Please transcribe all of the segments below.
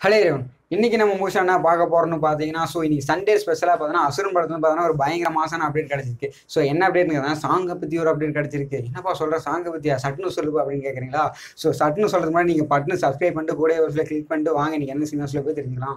ஹலே ரேவன் இன்னைக்கு நம்ம மூஷா என்ன பார்க்க போறோம்னு பார்த்தீங்கன்னா ஸோ இன்னைக்கு சண்டே ஸ்பெஷலாக பார்த்தீங்கன்னா அசுரன் படத்துல பார்த்தீங்கன்னா ஒரு பயங்கர மாசான அப்டேட் கிடைச்சிருக்கு ஸோ என்ன அப்டேட்னு சாங்கை பற்றி ஒரு அப்டேட் கிடைச்சிருக்கு என்னப்பா சொல்ற சாங்கை பற்றியா சட்னு சொல்லுப்பா அப்படின்னு கேட்குறீங்களா ஸோ சட்னு சொல்றது மாதிரி நீங்கள் பட்னு சப்ஸ்கிரைப் பண்ணிட்டு கூட ஒரு சில கிளிக் பண்ணிட்டு வாங்க நீங்கள் என்ன சினிமாஸில் போய் தெரிஞ்சுக்கலாம்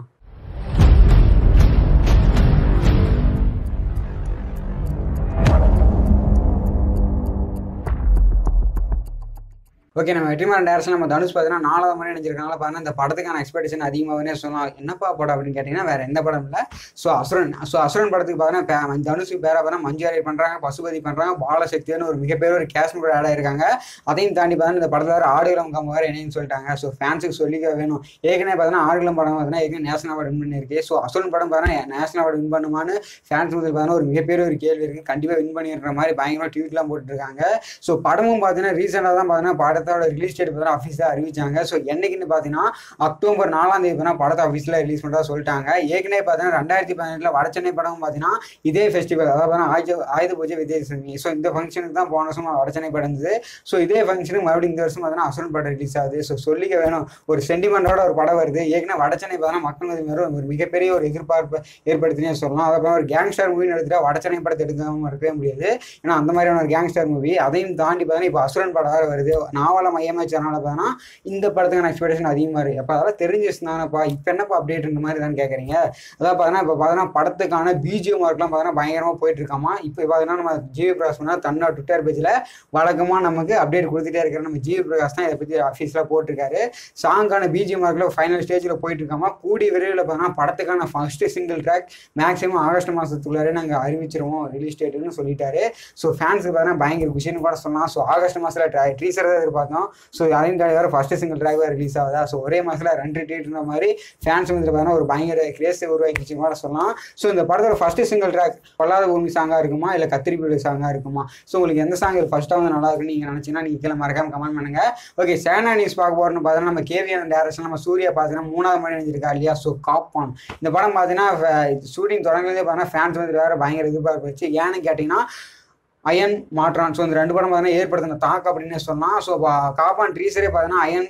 ஓகே நம்ம வெற்றிமாறன் டேரக்ஷன் நம்ம தனுஷ் பார்த்தீங்கன்னா நாலாவது மணி நினைச்சிருக்கனால பார்த்தீங்கன்னா இந்த படத்துக்கான எக்ஸ்பெக்டேஷன் அதிகமாகவே சொல்லலாம் என்னப்பா படம் அப்படின்னு கேட்டிங்கன்னா வேற எந்த படம் இல்லை ஸோ அசுரன் ஸோ அசுரன் படத்துக்கு பார்த்தீங்கன்னா பே- தனுஷுக்கு பேரா பார்த்தா மஞ்சாரி பண்ணுறாங்க பசுபதி பண்ணுறாங்க பாலசக்தின்னு ஒரு மிகப்பெரிய ஒரு கேஷ் கூட ஆட் ஆயிருக்காங்க அதையும் தாண்டி பார்த்தீங்கன்னா இந்த படத்தில் வேறு ஆடுகளம் கம்ம வேறு என்னன்னு சொல்லிட்டாங்க ஸோ ஃபேன்ஸுக்கு சொல்லிக்க வேணும் ஏற்கனவே பார்த்தீங்கன்னா ஆடுகளம் படம் பார்த்தீங்கன்னா ஏற்கனவே நேஷனல் அவார்டு வின் பண்ணியிருக்கு ஸோ அசுரன் படம் பார்த்தீங்கன்னா நேஷனல் அவார்டு வின் பண்ணுமான்னு ஃபேன்ஸ் வந்து பார்த்தீங்கன்னா ஒரு மிகப்பெரிய ஒரு கேள்வி இருக்குது கண்டிப்பாக வின் பண்ணிடுற மாதிரி பயங்கரமாக ட்வீட்லாம் போட்டுருக்காங்க ஸோ படமும் பார்த்தீங்கன்னா ரீசெண்டாக தான் பார்த்தீங்கன்னா படத்தோட ரிலீஸ் டேட் பார்த்தீங்கன்னா ஆஃபீஸில் அறிவிச்சாங்க ஸோ என்னைக்குன்னு பார்த்தீங்கன்னா அக்டோபர் நாலாம் தேதி பார்த்தீங்கன்னா படத்தை ஆஃபீஸில் ரிலீஸ் பண்ணுறதா சொல்லிட்டாங்க ஏற்கனவே பார்த்தீங்கன்னா ரெண்டாயிரத்தி பதினெட்டில் வடச்சென்னை படம் பார்த்தீங்கன்னா இதே ஃபெஸ்டிவல் அதாவது பார்த்தீங்கன்னா ஆயுத ஆயுத பூஜை விஜயதசமி ஸோ இந்த ஃபங்க்ஷனுக்கு தான் போன வருஷம் வடச்சென்னை படம் இருந்தது ஸோ இதே ஃபங்க்ஷனுக்கு மறுபடியும் இந்த வருஷம் பார்த்தீங்கன்னா அசுரன் படம் ரிலீஸ் ஆகுது ஸோ சொல்லிக்க வேணும் ஒரு சென்டிமெண்டோட ஒரு படம் வருது ஏற்கனவே வடச்சென்னை பார்த்தீங்கன்னா மக்கள் மத்தியில் மேல ஒரு மிகப்பெரிய ஒரு எதிர்பார்ப்பு ஏற்படுத்தினே சொல்லலாம் அதை ஒரு கேங்ஸ்டர் மூவி எடுத்துட்டா வடச்சென்னை படத்தை எடுக்காம இருக்கவே முடியாது ஏன்னா அந்த மாதிரியான ஒரு கேங்ஸ்டர் மூவி அதையும் தாண்டி பார்த்தீங்கன்னா இப்போ அசுரன் படம் வேறு வருது நாவலை மையமாக வச்சதுனால பார்த்தீங்கன்னா இந்த படத்துக்கான எக்ஸ்பெக்டேஷன் அதிகமாக இருக்குது அப்போ அதெல்லாம் தெரிஞ்சு வச்சுருந்தாங்கப்பா இப்போ என்னப்பா அப்டேட்ன்ற மாதிரி தான் கேட்குறீங்க அதாவது பார்த்தீங்கன்னா இப்போ பார்த்தீங்கன்னா படத்துக்கான பிஜிஎம் ஒர்க்லாம் பார்த்தீங்கன்னா பயங்கரமாக போயிட்டு இருக்காமா இப்போ பார்த்தீங்கன்னா நம்ம ஜிவி பிரகாஷ் பண்ணால் தன்னோட ட்விட்டர் பேஜில் வழக்கமாக நமக்கு அப்டேட் கொடுத்துட்டே இருக்கிற நம்ம ஜிவி பிரகாஷ் தான் இதை பற்றி ஆஃபீஸில் போட்டிருக்காரு சாங்கான பிஜிஎம் ஒர்க்கில் ஃபைனல் ஸ்டேஜில் போயிட்டு இருக்காமா கூடி விரைவில் பார்த்தீங்கன்னா படத்துக்கான first single track maximum August மாதத்துக்குள்ளாரே நாங்கள் அறிவிச்சிருவோம் ரிலீஸ் டேட்டுன்னு சொல்லிட்டாரு ஸோ ஃபேன்ஸுக்கு பார்த்தீங்கன்னா பயங்கர குஷின்னு கூட சொல்லலாம் ஸோ ஆகஸ்ட் மாதத்தில் ட்ரை ட்ரீசர் தான் எதிர்பார்த்தோம் ஸோ அதையும் தாண்டி வேறு ஃபர்ஸ்ட் சிங்கிள் ட்ராக் வேறு ரிலீஸ் ஆகுதா ஸோ ஒரே மாதத்தில் ரெண்டு டேட்ன்ற மாதிரி ஃபேன்ஸ் வந்து பார்த்தீங்கன்னா ஒரு பயங்கர கிரேஸ் உருவாக்கிச்சு கூட சொல்லலாம் ஸோ இந்த படத்தோட ஃபர்ஸ்ட் சிங்கிள் ட்ராக் பொல்லாத பூமி சாங்காக இருக்குமா இல்லை கத்திரிப்பூடி சாங்காக இருக்குமா ஸோ உங்களுக்கு எந்த சாங் ஃபர்ஸ்ட்டாக வந்து நல்லா இருக்குன்னு நீங்கள் நினச்சிங்கன்னா நீங்கள் கீழே மறக்காம கமெண்ட் பண்ணுங்க ஓகே சேனா நியூஸ் பார்க்க போகிறோம்னு பார்த்தீங்கன்னா நம்ம கேவிஎன் டேரக்ஷன் நம்ம சூர்யா பார்த்தீங்கன்னா மூணாவது மணி நினைச்சிருக்கா இல்லையா ஸோ காப்பான் இந்த படம் பார்த்தீங்கன்னா ஷூட்டிங் தொடங்குறதே பார்த்தீங்கன்னா ஃபேன்ஸ் வந்து வேறு பயங்கர எதிர்பார்ப்பு வச்சு ஏன்னு கேட்டிங்கன்னா அயன் மாற்றான் ஸோ இந்த ரெண்டு படம் பார்த்தீங்கன்னா ஏற்படுத்தின தாக்கு அப்படின்னு சொல்லலாம் ஸோ காப்பான் ட்ரீசரே பார்த்தீங்கன்னா அயன்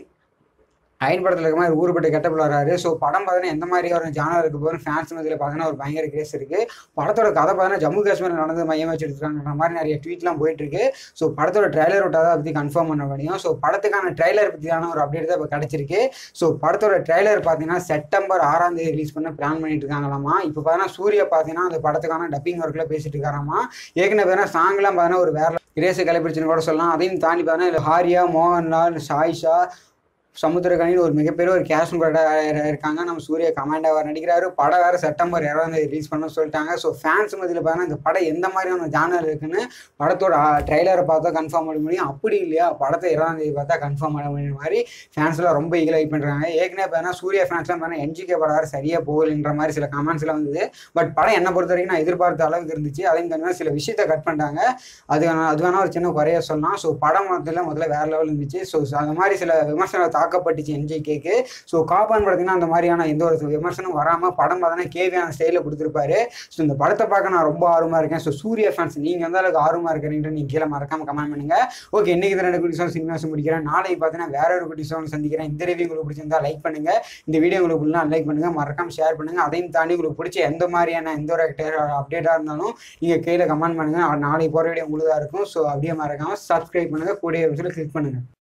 அயன் படத்தில் இருக்க மாதிரி ஊருப்பட்ட கெட்டப்பில் வராரு ஸோ படம் பார்த்தீங்கன்னா எந்த மாதிரி ஒரு ஜானர் இருக்க போது ஃபேன்ஸ் மத்தியில் பார்த்தீங்கன்னா ஒரு பயங்கர கிரேஸ் இருக்குது படத்தோட கதை பார்த்தீங்கன்னா ஜம்மு காஷ்மீர் நடந்து மையம் வச்சு எடுத்துருக்காங்கிற மாதிரி நிறைய ட்வீட்லாம் போயிட்டு இருக்கு ஸோ படத்தோட ட்ரைலர் விட்டால் அதை பற்றி கன்ஃபார்ம் பண்ண முடியும் ஸோ படத்துக்கான ட்ரைலர் பற்றியான ஒரு அப்டேட் தான் இப்போ கிடச்சிருக்கு ஸோ படத்தோட ட்ரைலர் பார்த்தீங்கன்னா செப்டம்பர் ஆறாம் தேதி ரிலீஸ் பண்ண பிளான் பண்ணிட்டு இருக்காங்களாமா இப்போ பார்த்தீங்கன்னா சூர்யா பார்த்தீங்கன்னா அந்த படத்துக்கான டப்பிங் ஒர்க்கில் பேசிட்டு இருக்காராமா ஏற்கனவே பார்த்தீங்கன்னா சாங்லாம் பார்த்தீங்கன்னா ஒரு வேற கிரேஸை கிளப்பிடுச்சுன்னு கூட சொல்லலாம் அதையும் தாண்டி பார்த்தீங்கன்னா ஹாரியா மோகன்லால் சாயிஷா சமுத்திரகனின்னு ஒரு மிகப்பெரிய ஒரு கேஷ் இருக்காங்க நம்ம சூர்யா கமாண்டா வேறு நடிக்கிறாரு படம் வேறு செப்டம்பர் இருபதாம் தேதி ரிலீஸ் பண்ண சொல்லிட்டாங்க ஸோ ஃபேன்ஸ் மத்தியில் பார்த்தீங்கன்னா இந்த படம் எந்த மாதிரியான ஜானர் இருக்குன்னு படத்தோட ட்ரைலரை பார்த்தா கன்ஃபார்ம் பண்ண முடியும் அப்படி இல்லையா படத்தை இருபதாம் தேதி பார்த்தா கன்ஃபார்ம் பண்ண முடியும் மாதிரி ஃபேன்ஸ்லாம் ரொம்ப ஈகல் வெயிட் பண்ணுறாங்க ஏற்கனவே பார்த்தீங்கன்னா சூர்யா ஃபேன்ஸ்லாம் பார்த்தீங்கன்னா என்ஜிகே படம் வேறு சரியாக போகலைன்ற மாதிரி சில கமெண்ட்ஸ்லாம் வந்தது பட் படம் என்ன பொறுத்த வரைக்கும் நான் எதிர்பார்த்த அளவுக்கு இருந்துச்சு அதையும் தனியாக சில விஷயத்தை கட் பண்ணிட்டாங்க அது வேணா அது வேணா ஒரு சின்ன குறைய சொல்லலாம் ஸோ படம் முதல்ல முதல்ல வேற லெவல் இருந்துச்சு ஸோ அந்த மாதிரி சில விமர்சனம் தாக்கப்பட்டுச்சு என்ஜி கேக்கு ஸோ காப்பான் பார்த்தீங்கன்னா அந்த மாதிரியான எந்த ஒரு விமர்சனம் வராமல் படம் பார்த்தீங்கன்னா கேவியான ஸ்டைலில் கொடுத்துருப்பாரு ஸோ இந்த படத்தை பார்க்க நான் ரொம்ப ஆர்வமாக இருக்கேன் ஸோ சூர்யா ஃபேன்ஸ் நீங்கள் எந்த அளவுக்கு ஆர்வமாக இருக்கிறீங்கன்னு நீங்கள் கீழே மறக்காம கமெண்ட் பண்ணுங்க ஓகே இன்னைக்கு இந்த ரெண்டு குட்டி சாங் சினிமாஸ் முடிக்கிறேன் நாளைக்கு பார்த்தீங்கன்னா வேற ஒரு குட்டி சாங் சந்திக்கிறேன் இந்த ரிவ்யூ உங்களுக்கு பிடிச்சிருந்தா லைக் பண்ணுங்க இந்த வீடியோ உங்களுக்கு பிடிச்சா லைக் பண்ணுங்க மறக்காம ஷேர் பண்ணுங்க அதையும் தாண்டி உங்களுக்கு பிடிச்ச எந்த மாதிரியான எந்த ஒரு அப்டேட்டாக இருந்தாலும் நீங்கள் கீழே கமெண்ட் பண்ணுங்க நாளைக்கு போகிற வீடியோ உங்களுக்கு தான் இருக்கும் ஸோ அப்படியே மறக்காம சப்ஸ்கிரைப் பண்ணுங்க கூடிய கிளிக் பண்ணுங்க